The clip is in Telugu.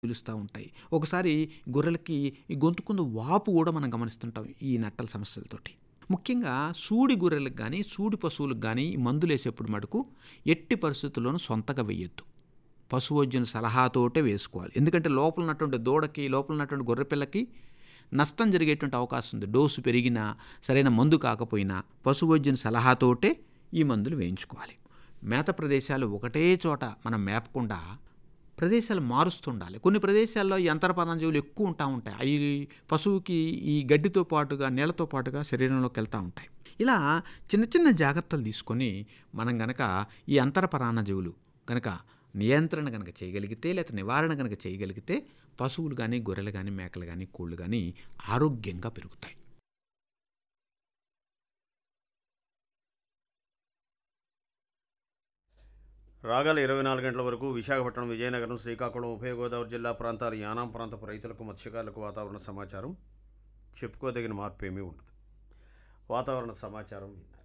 పిలుస్తూ ఉంటాయి ఒకసారి గొర్రెలకి ఈ గొంతుకుందు వాపు కూడా మనం గమనిస్తుంటాం ఈ నట్టల సమస్యలతోటి ముఖ్యంగా సూడి గొర్రెలకు కానీ సూడి పశువులకు కానీ ఈ మందులు వేసేప్పుడు మటుకు ఎట్టి పరిస్థితుల్లోనూ సొంతగా వేయొద్దు పశువైద్యుని సలహాతోటే వేసుకోవాలి ఎందుకంటే లోపల ఉన్నటువంటి దూడకి లోపల ఉన్నటువంటి గొర్రెపిల్లకి నష్టం జరిగేటువంటి అవకాశం ఉంది డోసు పెరిగినా సరైన మందు కాకపోయినా పశువైద్యుని సలహాతోటే ఈ మందులు వేయించుకోవాలి మేత ప్రదేశాలు ఒకటే చోట మనం మేపకుండా ప్రదేశాలు మారుస్తుండాలి కొన్ని ప్రదేశాల్లో ఈ అంతరపరాజీవులు ఎక్కువ ఉంటా ఉంటాయి అవి పశువుకి ఈ గడ్డితో పాటుగా నీళ్ళతో పాటుగా శరీరంలోకి వెళ్తూ ఉంటాయి ఇలా చిన్న చిన్న జాగ్రత్తలు తీసుకొని మనం గనక ఈ అంతరపరాణజీవులు కనుక నియంత్రణ కనుక చేయగలిగితే లేదా నివారణ కనుక చేయగలిగితే పశువులు కానీ గొర్రెలు కానీ మేకలు కానీ కోళ్ళు కానీ ఆరోగ్యంగా పెరుగుతాయి రాగల ఇరవై నాలుగు గంటల వరకు విశాఖపట్నం విజయనగరం శ్రీకాకుళం ఉభయ గోదావరి జిల్లా ప్రాంతాల యానాం ప్రాంతపు రైతులకు మత్స్యకారులకు వాతావరణ సమాచారం చెప్పుకోదగిన మార్పు ఏమీ ఉండదు వాతావరణ సమాచారం విన్నారు